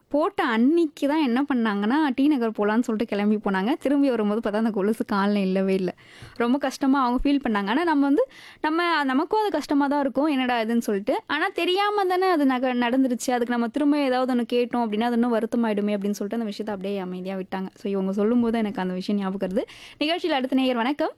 போட்ட அன்னைக்கு தான் என்ன பண்ணாங்கன்னா, டி நகர் போலான்னு சொல்லிட்டு கிளம்பி போனாங்க. திரும்பி வரும்போது பார்த்தா அந்த கொலுசு கால்ல இல்லவே இல்ல. ரொம்ப கஷ்டமா அவங்க ஃபீல் பண்ணாங்க. ஆனா நம்ம வந்து நம்ம நமக்கும் அது கஷ்டமா தான் இருக்கும். என்னடா இதுன்னு சொல்லிட்டு. ஆனா தெரியாம தானே அது நக நடந்துருச்சு. அதுக்கு நம்ம திரும்ப ஏதாவது ஒண்ணு கேட்டோம் அப்படின்னா, அது இன்னும் வருத்தமாயிடுமே அப்படின்னு சொல்லிட்டு அந்த விஷயத்த அப்படியே அமைதியா விட்டாங்க. ஸோ இவங்க சொல்லும்போது எனக்கு அந்த விஷயம் ஞாபகம் வருது. நிகழ்ச்சியில அடுத்த நேயர் வணக்கம்.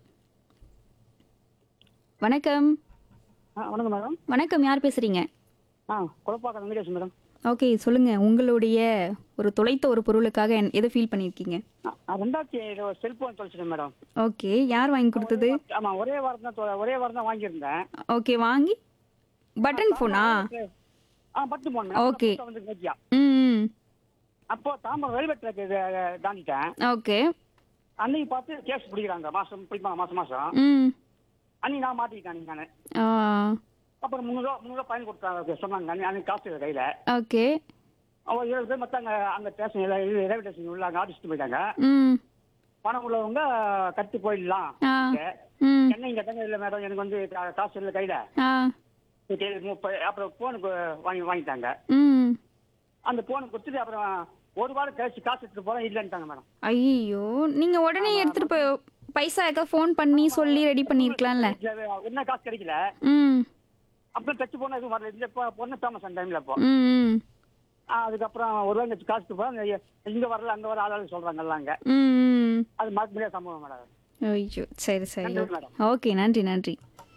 வணக்கம். ஆ வணக்கம் மேடம் வணக்கம். யார் பேசுறீங்க? ஆ குழப்பாக்கம் வெங்கடேஷ் மேடம் ஓகே. சொல்லுங்க. உங்களுடைய ஒரு தொலைத்த ஒரு பொருளுக்காக என் எத ஃபீல் பண்ணியிருக்கீங்க? ஆ, ஆ, ரெண்டாயிரத்தி ஏழு ஒரு செல்போன் தொலைச்சிட்டேன் மேடம் ஓகே. யார் வாங்கி குடுத்தது? ஆமா ஒரே வாரம் தான் தொ- ஒரே வாரம் தான் வாங்கியிருந்தேன் ஓகே. வாங்கி பட்டன் ஃபோனா? ஆ பட்டு போன் ஓகே. வந்து நோக்கியா ம், ம். அப்போ தாம்பரம் ரயில்வே ட்ராக் தாண்டிட்டேன் ஓகே. அன்னைக்கு பார்த்து கேஸ் பிடிக்கிறாங்க மாசம் பிடிப்பாங்க மாசம் மாசம் ம். அன்னைக்கு நான் மாட்டிக்கிட்டேன் அன்னைக்கு நான் ஆ. அப்புறம் முந்நூறுவா முந்நூறுவா பயன் கொடுத்தாங்க சொன்னாங்க அன்னைக்கு அன்னைக்கு காசு இல்லை கையில ஓகே. அவங்க ஏழு பேர் மொத்தம் அங்கே அந்த ஸ்டேஷன் ரயில்வே ஸ்டேஷன் உள்ள அங்கே அடிச்சுட்டு போயிட்டாங்க ம். பணம் உள்ளவங்க கட்டி போயிடலாம் ஆ. ம். என்ன இங்க தங்க இல்லை மேடம் எனக்கு வந்து கா- காசு இல்லை கையில ஆ. சரி, முப்பது அப்புறம் போனுக்கு வாங்கி வாங்கிட்டாங்க ம். அந்த போனை கொடுத்துட்டு அப்புறம் ஒரு வாரம் கழிச்சு காசு எடுத்துட்டு போறேன் இல்லைன்ட்டாங்க மேடம் ஐயோ! நீங்க உடனே எடுத்துட்டு போய் பைசா ஏதா ஃபோன் பண்ணி சொல்லி ரெடி பண்ணியிருக்கலாம்ல? என்ன காசு கிடைக்கல ம். அப்புறம் டச் போன எதுவும் வரல இந்த பொ- பொண்ணு ஃபேமஸ் அந்த டைம்ல இப்போ ம், ம். ஆ, அதுக்கப்புறம் ஒரு வாரம் கழிச்சு காசு போறேன் இங்க வரல அங்க வர ஆளாளு சொல்றாங்க எல்லாம் அங்க ம், ம். அது மறக்க முடியாத சம்பவம் மேடம் ஐயோ! சரி, சரி. நன்றி ஓகே. மேடம். ஓகே. நன்றி, நன்றி.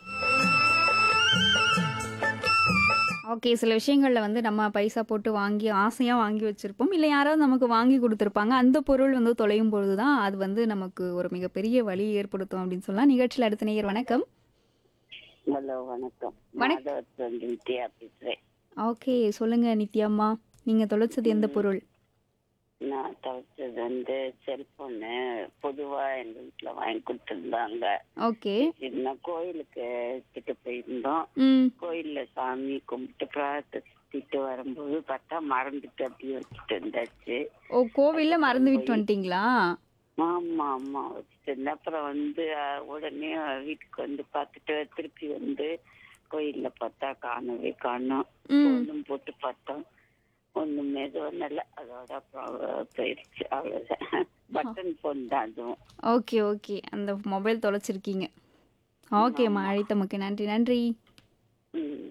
ஓகே. சில விஷயங்கள்ல வந்து நம்ம பைசா போட்டு வாங்கி ஆசையா வாங்கி வச்சிருப்போம். இல்ல யாராவது நமக்கு வாங்கி குடுத்துருப்பாங்க. அந்த பொருள் வந்து தொலையும் பொழுது தான் அது வந்து நமக்கு ஒரு மிகப்பெரிய வலியை ஏற்படுத்தும் அப்படின்னு சொல்லலாம். நிகழ்ச்சியில அடுத்த நேயர் வணக்கம். ஹலோ வணக்கம் வணக்- மாதவத்திலிருந்து வித்யா பேசுறேன் ஓகே. சொல்லுங்க நித்யாம்மா. நீங்க தொலைச்சது எந்த பொருள்? நான் தவிர்த்தது வந்து செல்போனு பொதுவா எங்க வீட்டுல வாங்கி கொடுத்துருந்தாங்க ஓகே. சின்ன கோயிலுக்கு எடுத்துட்டு போயிருந்தோம் ம். கோயில்ல சாமி கும்பிட்டு பிரார்த்திட்டு வரும்போது பார்த்தா மறந்துட்டு அப்படியே வச்சுட்டு இருந்தாச்சு ஓ கோவில்ல மறந்து விட்டு வந்துட்டீங்களா? ஆமா ஆமா வச்சுட்டு இருந்தேன் அப்புறம் வந்து அஹ், உடனே வீட்டுக்கு வந்து பார்த்துட்டு திருப்பி வந்து கோயில்ல பார்த்தா காணவே காணோம் ம். ஒண்ணும் போட்டு பார்த்தோம் ஒண்ணுமே எதுவும் இல்லை அதோட அப்புறம் போயிடுச்சு அவ்வளவுதான் பட்டன் போன் தான் அதுவும் ஓகே, ஓகே. அந்த மொபைல் தொலைச்சிருக்கீங்க. ஓகேம்மா. அழைத்தமைக்கு நன்றி, நன்றி. ம்